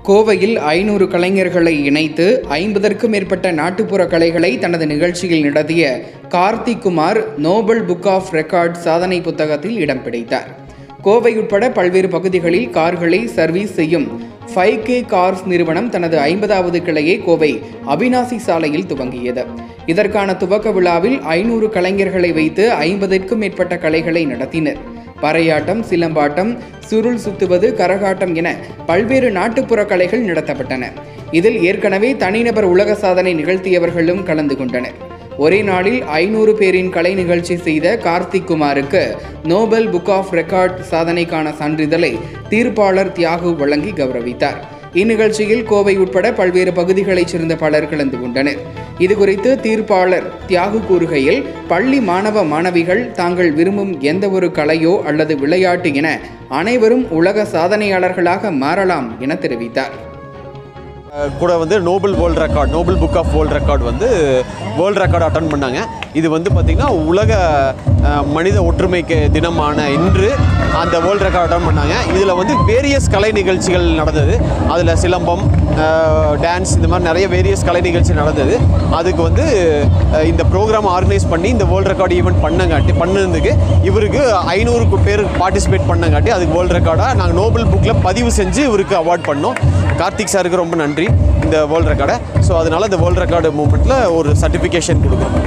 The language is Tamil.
கோவையில் ஐநூறு கலைஞர்களை இணைத்து ஐம்பதற்கும் மேற்பட்ட நாட்டுப்புற கலைகளை தனது நிகழ்ச்சியில் நடத்திய Karthik Kumar Nobel book of record சாதனை புத்தகத்தில் இடம் பிடித்தார் கோவை உட்பட பல்வேறு பகுதிகளில் கார்களை சர்வீஸ் செய்யும் ஃபைவ் கே கார்ஸ் நிறுவனம் தனது ஐம்பதாவது கிளையை கோவை அவினாசி சாலையில் துவங்கியது இதற்கான துவக்க விழாவில் ஐநூறு கலைஞர்களை வைத்து ஐம்பதிற்கும் மேற்பட்ட கலைகளை நடத்தினர் பறையாட்டம் சிலம்பாட்டம் சுருள் சுத்துவது கரகாட்டம் என பல்வேறு நாட்டுப்புற கலைகள் நடத்தப்பட்டன இதில் ஏற்கனவே தனிநபர் உலக சாதனை நிகழ்த்தியவர்களும் கலந்து கொண்டனர் ஒரே நாளில் ஐநூறு பேரின் கலை நிகழ்ச்சி செய்த கார்த்திக் குமாருக்கு நோபல் புக் ஆஃப் ரெக்கார்ட் சாதனைக்கான சான்றிதழை தீர்ப்பாளர் தியாகு வழங்கி கௌரவித்தார் இந்நிகழ்ச்சியில் கோவை உட்பட பல்வேறு பகுதிகளைச் சேர்ந்த பலர் கலந்து கொண்டனர் இதுகுறித்து தீர்ப்பாளர் தியாகு கூறுகையில் பள்ளி மாணவ மாணவிகள் தாங்கள் விரும்பும் எந்த ஒரு கலையோ அல்லது விளையாட்டு என அனைவரும் உலக சாதனையாளர்களாக மாறலாம் என தெரிவித்தார் அஹ் கூட வந்து Nobel world record Nobel book of world record வந்து வேர்ல்ட் ரெக்கார்ட் அட்டன் பண்ணாங்க இது வந்து பார்த்திங்கன்னா உலக அஹ், மனித ஒற்றுமைக்கு தினமான இன்று அந்த வேர்ல்ட் ரெக்கார்ட் அட்டன் பண்ணாங்க இதில் வந்து வேரியஸ் கலை நிகழ்ச்சிகள் நடந்தது அதில் சிலம்பம் டான்ஸ் இந்த மாதிரி நிறைய வேரியஸ் கலை நிகழ்ச்சி நடந்தது அதுக்கு வந்து அஹ், இந்த ப்ரோக்ராம் ஆர்கனைஸ் பண்ணி இந்த வேர்ல்ட் ரெக்கார்ட் ஈவெண்ட் பண்ணங்காட்டி பண்ணதுக்கு இவருக்கு ஐநூறுக்கு பேர் பார்ட்டிசிபேட் பண்ணங்காட்டி அதுக்கு வேர்ல்ட் ரெக்கார்டாக நாங்கள் நோபல் புக்கில் பதிவு செஞ்சு இவருக்கு அவார்ட் பண்ணோம் கார்த்திக் சாருக்கு ரொம்ப நன்றி இந்த வேர்ல்ட் ரெக்கார்டை ஸோ அதனால் இந்த வேர்ல்ட் ரெக்கார்டு மூமெண்ட்டில் ஒரு சர்டிஃபிகேஷன் கொடுக்குறோம்